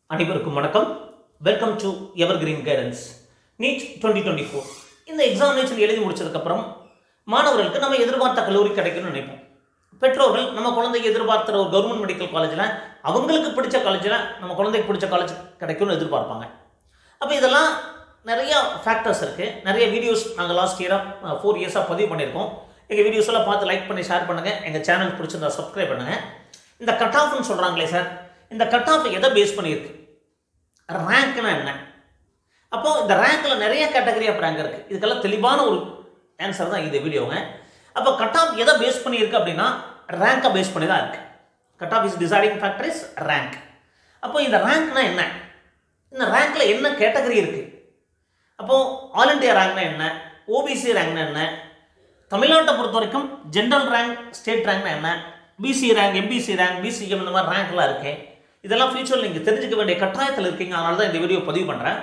அனைவருக்கும் வணக்கம் welcome to evergreen guidance NEET twenty twenty four இந்த எக்ஸாமினேஷன் எழுதி முடிச்சதுக்கப்புறம் மாணவர்களுக்கு நம்ம எதிர்பார்த்த கல்லூரி கிடைக்கும்னு நினைப்போம் பெற்றோர்கள் நம்ம குழந்தைக்கு எதிர்பார்த்த ஒரு கவர்மெண்ட் மெடிக்கல் காலேஜில் அவங்களுக்கு பிடிச்ச காலேஜில் நம்ம குழந்தைக்கு பிடிச்ச காலேஜ் கிடைக்கும்னு எதிர்பார்ப்பாங்க அப்போ இதெல்லாம் நிறைய ஃபேக்டர்ஸ் இருக்குது நிறைய வீடியோஸ் நாங்கள் லாஸ்ட் இயராக ஃபோர் இயர்ஸாக பதிவு பண்ணியிருக்கோம் எங்கள் வீடியோஸ் எல்லாம் பார்த்து லைக் பண்ணி ஷேர் பண்ணுங்கள் எங்கள் சேனல் பிடிச்சிருந்தா சப்ஸ்கிரைப் பண்ணுங்கள் இந்த கட் ஆஃப்னு சொல்கிறாங்களே சார் இந்த கட் ஆஃப் எதை பேஸ் பண்ணியிருக்கு ரேங்க்னா என்ன அப்போ இந்த ரேங்க்ல நிறைய கேட்டகரி ஆஃப் ரேங்க் இருக்கு இதுக்கெல்லாம் தெளிவான ஒரு ஆன்சர் தான் இந்த வீடியோங்க அப்போ கட் ஆஃப் எதை பேஸ் பண்ணி இருக்கு அப்படின்னா ரேங்கை பேஸ் பண்ணி தான் இருக்கு cut off is deciding factor is rank அப்போ இந்த ரேங்க்னா என்ன இந்த ரேங்க்ல என்ன கேட்டகரி இருக்கு அப்போ ஆல் இண்டியா ரேங்க்னா என்ன ஓபிசி ரேங்க்னா என்ன தமிழ்நாட்டை பொறுத்த வரைக்கும் ஜென்ரல் ரேங்க் ஸ்டேட் ரேங்க்னா என்ன BC rank MBC rank BCM இந்த மாதிரி ரேங்க்லாம் இருக்கு இதெல்லாம் ஃபியூச்சரில் நீங்கள் தெரிஞ்சுக்க வேண்டிய கட்டாயத்தில் இருக்கீங்க அதனால தான் இந்த வீடியோ பதிவு பண்ணுறேன்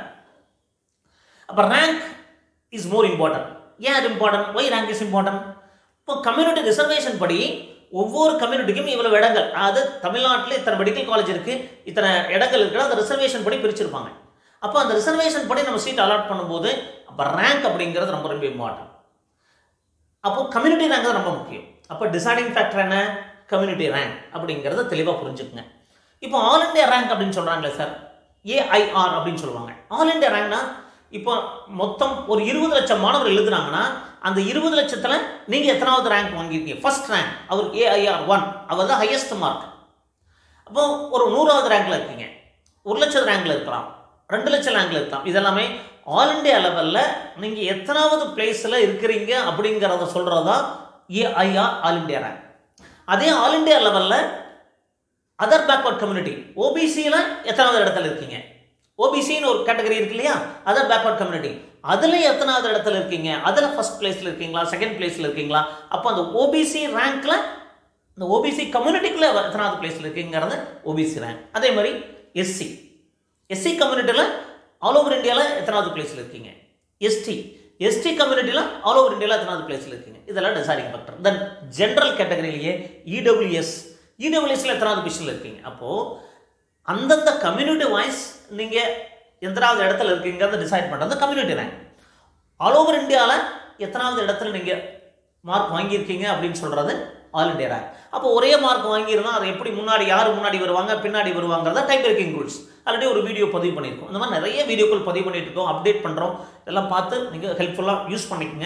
அப்போ ரேங்க் இஸ் மோர் இம்பார்ட்டன்ட் ஏன் அது important why rank is important இப்போ கம்யூனிட்டி ரிசர்வேஷன் படி ஒவ்வொரு கம்யூனிட்டிக்கும் இவ்வளவு இடங்கள் அதாவது தமிழ்நாட்டில் இத்தனை மெடிக்கல் காலேஜ் இருக்குது இத்தனை இடங்கள் இருக்குன்னா அந்த ரிசர்வேஷன் படி பிரிச்சிருப்பாங்க அப்போ அந்த ரிசர்வேஷன் படி நம்ம சீட் அலாட் பண்ணும்போது அப்போ ரேங்க் அப்படிங்கிறது ரொம்ப ரொம்ப இம்பார்ட்டன்ட் அப்போ கம்யூனிட்டி ரேங்க் தான் ரொம்ப முக்கியம் அப்போ டிசைடிங் ஃபேக்டர் என்ன கம்யூனிட்டி ரேங்க் அப்படிங்கிறத தெளிவாக புரிஞ்சுக்குங்க இப்போ ஆல் இண்டியா ரேங்க் அப்படின்னு சொல்கிறாங்களே சார் ஏஐஆர் அப்படின்னு சொல்லுவாங்க ஆல் இண்டியா ரேங்க்னா இப்போ மொத்தம் ஒரு இருபது லட்சம் மாணவர் எழுதுனாங்கன்னா அந்த இருபது லட்சத்தில் நீங்கள் எத்தனாவது ரேங்க் வாங்கியிருக்கீங்க ஃபர்ஸ்ட் ரேங்க் அவர் ஏஐஆர் ஒன் அவர் தான் ஹையஸ்ட் மார்க் அப்போ ஒரு நூறாவது ரேங்க்ல இருக்கீங்க ஒரு லட்சம் ரேங்க்ல இருக்கலாம் ரெண்டு லட்சம் ரேங்க்ல இருக்கலாம் இதெல்லாமே ஆல் இண்டியா லெவலில் நீங்கள் எத்தனாவது பிளேஸில் இருக்கிறீங்க அப்படிங்கிறத சொல்கிறதா ஏஐஆர் ஆல் இண்டியா ரேங்க் அதே ஆல் இண்டியா லெவலில் அதர் பேக்வர்ட் கம்யூனிட்டி ஓபிசியில் எத்தனாவது இடத்துல இருக்கீங்க ஓபிசின்னு ஒரு கேட்டகரி இருக்கு இல்லையா அதர் பேக்வர்ட் கம்யூனிட்டி அதில் எத்தனாவது இடத்துல இருக்கீங்க அதில் ஃபர்ஸ்ட் பிளேஸில் இருக்கீங்களா செகண்ட் பிளேஸில் இருக்கீங்களா அப்போ அந்த ஓபிசி ரேங்க்கில் இந்த ஓபிசி கம்யூனிட்டிக்குள்ளே எத்தனாவது பிளேஸில் இருக்கீங்கிறது ஓபிசி ரேங்க் அதே மாதிரி எஸ்சி எஸ்சி கம்யூனிட்டியில் ஆல் ஓவர் இந்தியாவில் எத்தனாவது பிளேஸில் இருக்கீங்க எஸ்டி எஸ்டி கம்யூனிட்டியில் ஆல் ஓவர் இந்தியாவில் எத்தனாவது பிளேஸில் இருக்கீங்க இதெல்லாம் டிசைடிங் ஃபேக்டர் தென் ஜென்ரல் கேட்டகரியிலேயே இடபிள்யூஎஸ் இடபிள்யூஎஸ்ல எத்தனாவது பொசிஷனில் இருக்கீங்க அப்போது அந்தந்த கம்யூனிட்டி வைஸ் நீங்கள் எத்தனாவது இடத்துல இருக்கீங்கிறத டிசைட் பண்ணுறது கம்யூனிட்டி ரேங்க் ஆல் ஓவர் இந்தியாவில் எத்தனாவது இடத்துல நீங்கள் மார்க் வாங்கியிருக்கீங்க அப்படின்னு சொல்கிறது ஆல் இண்டியா ரேங்க் அப்போ ஒரே மார்க் வாங்கியிருந்தா அது எப்படி முன்னாடி யார் முன்னாடி வருவாங்க பின்னாடி வருவாங்கிறத டைப் பிரேக்கிங் ரூல்ஸ் ஆல்ரெடி ஒரு வீடியோ பதிவு பண்ணியிருக்கோம் இந்த மாதிரி நிறைய வீடியோக்கள் பதிவு பண்ணிட்டு இருக்கோம் அப்டேட் பண்ணுறோம் இதெல்லாம் பார்த்து நீங்கள் ஹெல்ப்ஃபுல்லாக யூஸ் பண்ணிக்கோங்க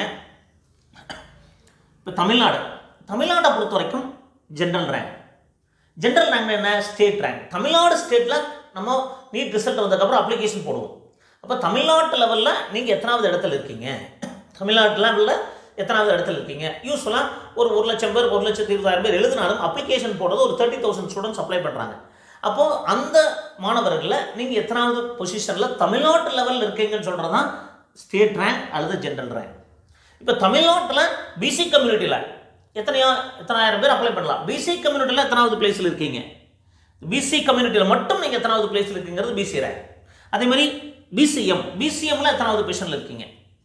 இப்போ தமிழ்நாடு தமிழ்நாட்டை பொறுத்த வரைக்கும் ஜென்ரல் ரேங்க் ஜென்ரல் ரேங்க் என்ன ஸ்டேட் ரேங்க் தமிழ்நாடு ஸ்டேட்டில் நம்ம நீட் ரிசல்ட் வந்ததுக்கப்புறம் அப்ளிகேஷன் போடுவோம் அப்போ தமிழ்நாட்டு லெவலில் நீங்கள் எத்தனாவது இடத்துல இருக்கீங்க தமிழ்நாட்டு லெவலில் எத்தனாவது இடத்துல இருக்கீங்க யூஸ்ஃபுல்லாக ஒரு ஒரு லட்சம் பேர் ஒரு லட்சத்தி இருபதாயிரம் பேர் எழுதினாலும் அப்ளிகேஷன் போடுறது ஒரு தேர்ட்டி தௌசண்ட் ஸ்டூடெண்ட்ஸ் அப்ளை பண்ணுறாங்க அப்போது அந்த மாணவர்களில் நீங்கள் எத்தனாவது பொசிஷனில் தமிழ்நாட்டு லெவலில் இருக்கீங்கன்னு சொல்கிறது தான் ஸ்டேட் ரேங்க் அல்லது ஜென்ரல் ரேங்க் இப்போ தமிழ்நாட்டில் பிசி கம்யூனிட்டியில் எத்தனையோ எத்தனாயிரம் பேர் அப்ளை பண்ணலாம் பிசி கம்யூனிட்டியில் எத்தனாவது பிளேஸில் இருக்கீங்க பிசி கம்யூனிட்டியில் மட்டும் நீங்கள் எத்தனாவது பிளேஸில் இருக்கீங்கிறது பிசி ரேங்க் அதே மாதிரி பிசிஎம் பிசிஎம்ல எத்தனாவது பொசிஷனில் இருக்கீங்க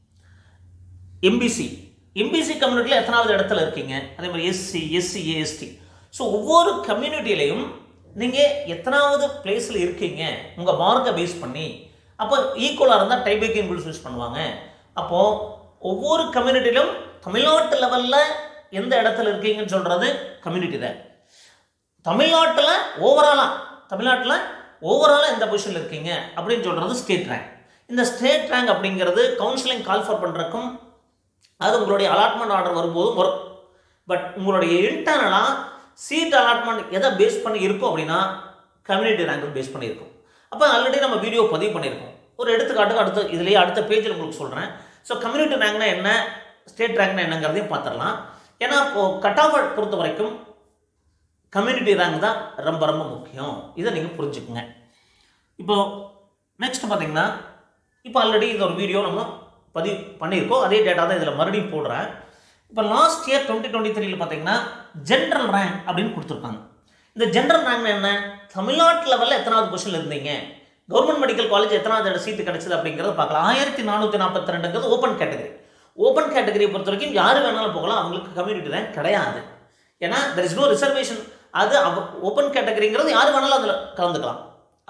எம்பிசி எம்பிசி கம்யூனிட்டியில் எத்தனாவது இடத்துல இருக்கீங்க அதே மாதிரி எஸ்சி எஸ்சி ஏஎஸ்டி ஸோ ஒவ்வொரு கம்யூனிட்டிலையும் நீங்கள் எத்தனாவது பிளேஸில் இருக்கீங்க உங்கள் மார்க்கை பேஸ் பண்ணி அப்போ ஈக்குவலாக இருந்தால் டைபேக்கிங் ரூல்ஸ் யூஸ் பண்ணுவாங்க அப்போது ஒவ்வொரு கம்யூனிட்டிலும் தமிழ்நாட்டு லெவலில் எந்த இடத்துல இருக்கீங்கன்னு சொல்கிறது கம்யூனிட்டி தான் தமிழ்நாட்டில் ஓவராலாக தமிழ்நாட்டில் ஓவராலாக எந்த பொசிஷனில் இருக்கீங்க அப்படின்னு சொல்கிறது ஸ்டேட் ரேங்க் இந்த ஸ்டேட் ரேங்க் அப்படிங்கிறது கவுன்சிலிங் கால் ஃபார் பண்ணுறக்கும் அது உங்களுடைய அலாட்மெண்ட் ஆர்டர் வரும்போதும் வரும் பட் உங்களுடைய இன்டர்னலாக சீட் அலாட்மெண்ட் எதை பேஸ் பண்ணி இருக்கும் அப்படின்னா கம்யூனிட்டி ரேங்க் பேஸ் பண்ணியிருக்கும் அப்போ ஆல்ரெடி நம்ம வீடியோ பதிவு பண்ணியிருக்கோம் ஒரு எடுத்துக்காட்டுக்கு அடுத்த இதுலேயே அடுத்த பேஜில் உங்களுக்கு சொல்கிறேன் ஸோ கம்யூனிட்டி ரேங்க்னா என்ன ஸ்டேட் ரேங்க்னா என்னங்கிறதையும் பார்த்துடலாம் ஏன்னா இப்போது கட் ஆஃப் பொறுத்த வரைக்கும் கம்யூனிட்டி ரேங்க் தான் ரொம்ப ரொம்ப முக்கியம் இதை நீங்கள் புரிஞ்சுக்குங்க இப்போ நெக்ஸ்ட் பார்த்தீங்கன்னா இப்போ ஆல்ரெடி இந்த ஒரு வீடியோ நம்ம பதிவு பண்ணியிருக்கோம் அதே டேட்டா தான் இதில் மறுபடியும் போடுறேன் இப்போ லாஸ்ட் இயர் டுவெண்ட்டி டுவெண்ட்டி த்ரீல பார்த்தீங்கன்னா ஜென்ரல் ரேங்க் அப்படின்னு கொடுத்துருக்காங்க இந்த ஜென்ரல் ரேங்க் என்ன தமிழ்நாட்டு லெவலில் எத்தனாவது பொசிஷனில் இருந்தீங்க கவர்மெண்ட் மெடிக்கல் காலேஜ் எத்தனாவது இடம் சீட்டு கிடைச்சது அப்படிங்கிறத பார்க்கலாம் ஆயிரத்தி நானூற்றி நாற்பத்தி ரெண்டுங்கிறது ஓப்பன் கேட்டகரி ஓப்பன் கேட்டகரியை பொறுத்த வரைக்கும் யார் வேணாலும் போகலாம் அவங்களுக்கு கம்யூனிட்டி ரேங்க் கிடையாது ஏன்னா தெர் இஸ் நோ ரிசர்வேஷன் அது ஓப்பன் கேட்டகரிங்கிறது யார் வேணாலும் அதில் கலந்துக்கலாம்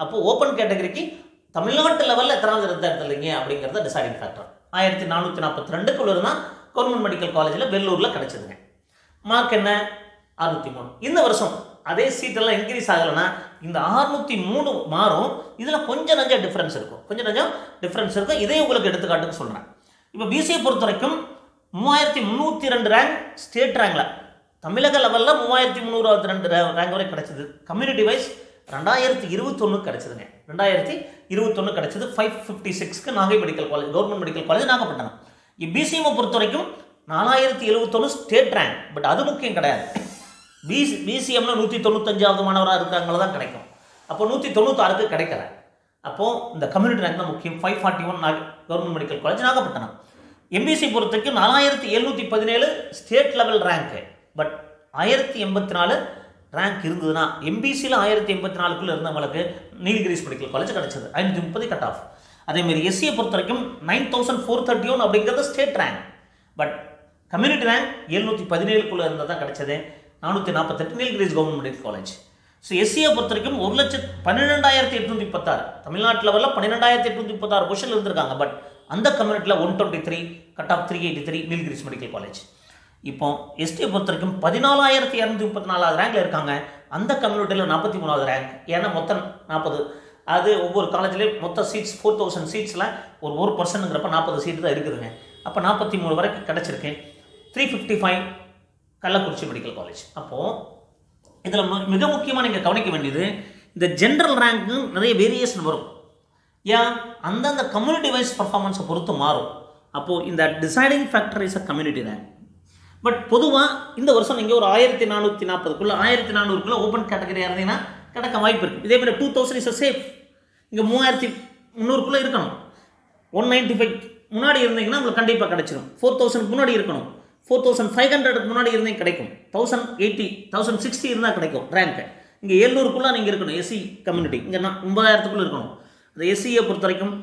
அப்போ ஓப்பன் கேட்டகரிக்கு தமிழ்நாட்டு லெவலில் எத்தனாவது இருந்தா இல்லைங்க அப்படிங்கிறத டிசைடிங் ஃபேக்டர் ஆயிரத்தி நானூற்றி நாற்பத்தி ரெண்டுக்குள்ள தான் கவர்மெண்ட் மெடிக்கல் காலேஜில் வெள்ளூரில் கிடச்சிதுங்க மார்க் என்ன அறுநூத்தி மூணு இந்த வருஷம் அதே சீட்டெல்லாம் இன்க்ரீஸ் ஆகலைன்னா இந்த அறுநூத்தி மூணு மாறும் இதில் கொஞ்சம் நஞ்சம் டிஃப்ரென்ஸ் இருக்கும் கொஞ்சம் நஞ்சம் டிஃப்ரென்ஸ் இருக்கும் இதே உங்களுக்கு எடுத்துக்காட்டுக்கு சொல்கிறேன் இப்போ பிசிஏ பொறுத்த வரைக்கும் மூவாயிரத்தி முந்நூற்றி ரெண்டு ரேங்க் ஸ்டேட் ரேங்கில் தமிழக லெவலில் மூவாயிரத்தி முந்நூறு அறுபத்தி ரெண்டு ரேங்க் வரை கிடச்சிது கம்யூனிட்டி வைஸ் ரெண்டாயிரத்தி இருபத்தொன்று கிடச்சிதுங்க ரெண்டாயிரத்தி இருபத்தொன்று கிடச்சிது ஃபைவ் ஃபிஃப்டி சிக்ஸ்க்கு Nagai medical college government medical college Nagapattinam பிசிஎம்ஐ பொறுத்த வரைக்கும் நாலாயிரத்தி எழுபத்தொன்று ஸ்டேட் ரேங்க் பட் அது முக்கியம் கிடையாது பிசி பிசிஎம்ல நூற்றி தொண்ணூத்தஞ்சாவது மாணவராக இருக்காங்கள தான் கிடைக்கும் அப்போ நூற்றி தொண்ணூத்தாறுக்கு கிடைக்கல அப்போது இந்த கம்யூனிட்டி ரேங்க் தான் முக்கியம் five forty one government medical college Nagapattinam MBC பொறுத்த வரைக்கும் நாலாயிரத்தி எழுநூற்றி பதினேழு ஸ்டேட் லெவல் ரேங்க்கு பட் ஆயிரத்தி எண்பத்தி நாலு ரேங்க் இருந்ததுன்னா எம்பிசியில் ஆயிரத்தி எண்பத்தி நாலுக்குள்ளே இருந்தவங்களுக்கு நீலகிரிஸ் மெடிக்கல் காலேஜ் கிடச்சிது ஐநூற்றி முப்பது கட் ஆஃப் அதேமாரி எஸ்சியை பொறுத்த வரைக்கும் nine thousand four thirty one அப்படிங்கிறது state rank but community rank எழுநூற்றி பதினேழுக்குள்ளே இருந்தால் தான் கிடச்சது நானூற்றி நாற்பத்தெட்டு Nilgiris government medical college so எஸ்சியை பொறுத்த வரைக்கும் ஒரு லட்சத்து பன்னிரெண்டாயிரத்தி எட்நூற்றி பத்தாறு தமிழ்நாட்டு லெவலில் பன்னிரெண்டாயிரத்தி எட்நூற்றி முப்பத்தாறு பொசிஷன் இருந்திருக்காங்க பட் அந்த கம்யூனிட்டியில் one twenty three cut off three eighty three Nilgiris medical college இப்போ எஸ்டியை பொறுத்த வரைக்கும் பதினாலாயிரத்தி இரநூத்தி முப்பத்தி நாலாவது ரேங்க்ல இருக்காங்க அந்த கம்யூனிட்டியில் நாற்பத்தி மூணாவது ரேங்க் ஏன்னா மொத்தம் நாற்பது அது ஒவ்வொரு காலேஜ்லேயும் மொத்த சீட்ஸ் ஃபோர் தௌசண்ட் சீட்ஸில் ஒரு ஒரு பர்சன்ட்ங்கிறப்ப நாற்பது சீட்டு தான் இருக்குதுங்க அப்போ நாற்பத்தி மூணு வரைக்கும் கிடச்சிருக்கு three fifty five Kallakurichi medical college அப்போது இதில் மிக முக்கியமாக நீங்கள் கவனிக்க வேண்டியது இந்த ஜென்ரல் ரேங்க்கு நிறைய வேரியேஷன் வரும் ஏன் அந்தந்த கம்யூனிட்டி வைஸ் பர்ஃபார்மன்ஸை பொறுத்து மாறும் அப்போது இந்த deciding factor is a community rank but பொதுவாக இந்த வருஷம் நீங்கள் ஒரு ஆயிரத்தி நானூற்றி நாற்பதுக்குள்ளே ஆயிரத்தி நானூறுக்குள்ளே ஓப்பன் கேட்டகரியாக இருந்தீங்கன்னா கிடைக்க வாய்ப்பு இருக்குது இதே மாதிரி டூ தௌசண்ட் இஸ் சேஃப் இங்கே மூவாயிரத்தி முந்நூறுக்குள்ளே இருக்கணும் ஒன் நைன்ட்டி ஃபைவ் முன்னாடி இருந்தீங்கன்னா உங்களுக்கு கண்டிப்பாக கிடைச்சிடும் ஃபோர் தௌசண்ட் முன்னாடி இருக்கணும் ஃபோர் தௌசண்ட் ஃபைவ் ஹண்ட்ரடுக்கு முன்னாடி இருந்தே கிடைக்கும் தௌசண்ட் எயிட்டி தௌசண்ட் சிக்ஸ்டி இருந்தால் கிடைக்கும் ரேங்க்கு இங்கே எழுநூறுக்குள்ளே நீங்கள் இருக்கணும் எஸ்சி கம்யூனிட்டி இங்கே நான் ஒன்பதாயிரத்துக்குள்ளே இருக்கணும் அந்த எஸ்சியை பொறுத்த வரைக்கும்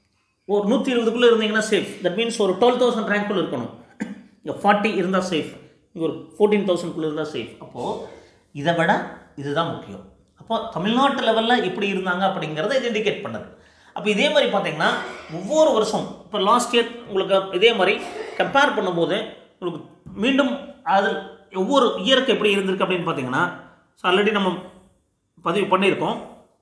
ஒரு நூற்றி இருபதுக்குள்ளே இருந்தீங்கன்னா சேஃப் தட் மீன்ஸ் ஒரு டுவெல் தௌசண்ட் ரேங்க்குள்ளே இருக்கணும் இங்கே ஃபார்ட்டி இருந்தால் சேஃப் இங்கே ஒரு ஃபோர்டீன் தௌசண்ட்குள்ளே இருந்தால் சேஃப் அப்போது இதை விட இதுதான் முக்கியம் அப்போ தமிழ்நாட்டு லெவலில் எப்படி இருந்தாங்க அப்படிங்கிறத இது இண்டிகேட் பண்ணுது அப்போ இதே மாதிரி பார்த்தீங்கன்னா ஒவ்வொரு வருஷம் இப்போ லாஸ்ட் இயர் உங்களுக்கு இதே மாதிரி கம்பேர் பண்ணும்போது உங்களுக்கு மீண்டும் அது ஒவ்வொரு இயருக்கு எப்படி இருந்திருக்கு அப்படின்னு பார்த்தீங்கன்னா ஸோ ஆல்ரெடி நம்ம பதிவு பண்ணியிருக்கோம்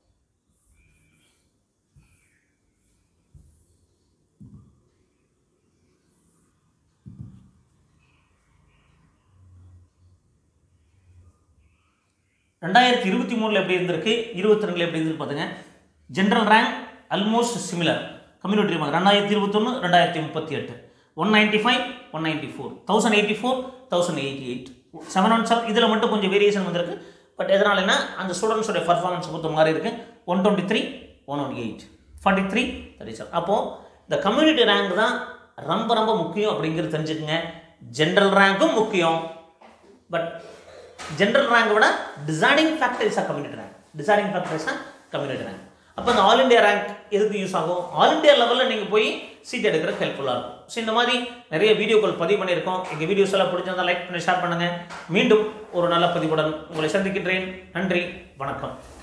ரெண்டாயிரத்தி இருபத்தி மூணில் எப்படி இருந்திருக்கு இருபத்தி ரெண்டில் எப்படி இருந்திருக்கு பார்த்துங்க general rank almost similar community rank ரெண்டாயிரத்தி இருபத்தொன்று ரெண்டாயிரத்தி முப்பத்தி எட்டு one ninety five one ninety four thousand eighty four thousand eighty eight seven one seven இதில் மட்டும் கொஞ்சம் வேரியேஷன் வந்திருக்கு பட் எதனாலனா அந்த ஸ்டூடெண்ட்ஸோடைய பர்ஃபார்மன்ஸ் பொறுத்த மாதிரி இருக்குது one twenty three one one eight forty three thirty seven அப்போது இந்த கம்யூனிட்டி ரேங்க் தான் ரொம்ப ரொம்ப முக்கியம் அப்படிங்கிறது தெரிஞ்சுக்கங்க ஜென்ரல் ரேங்க்கும் முக்கியம் பட் ஜென்ரல் ரேங்க் விட deciding factor is a community rank deciding factor is a community rank அப்போ இந்த ஆல் இண்டியா ரேங்க் எதுக்கு யூஸ் ஆகும் ஆல் இண்டியா லெவலில் நீங்கள் போய் சீட் எடுக்கிறதுக்கு ஹெல்ப்ஃபுல்லாக இருக்கும் ஸோ இந்த மாதிரி நிறைய வீடியோக்கள் பதிவு பண்ணியிருக்கோம் எங்கள் வீடியோஸ் எல்லாம் பிடிச்சிருந்தா லைக் பண்ணி ஷேர் பண்ணுங்கள் மீண்டும் ஒரு நல்ல பதிவுடன் உங்களை சந்திக்கின்றேன் நன்றி வணக்கம்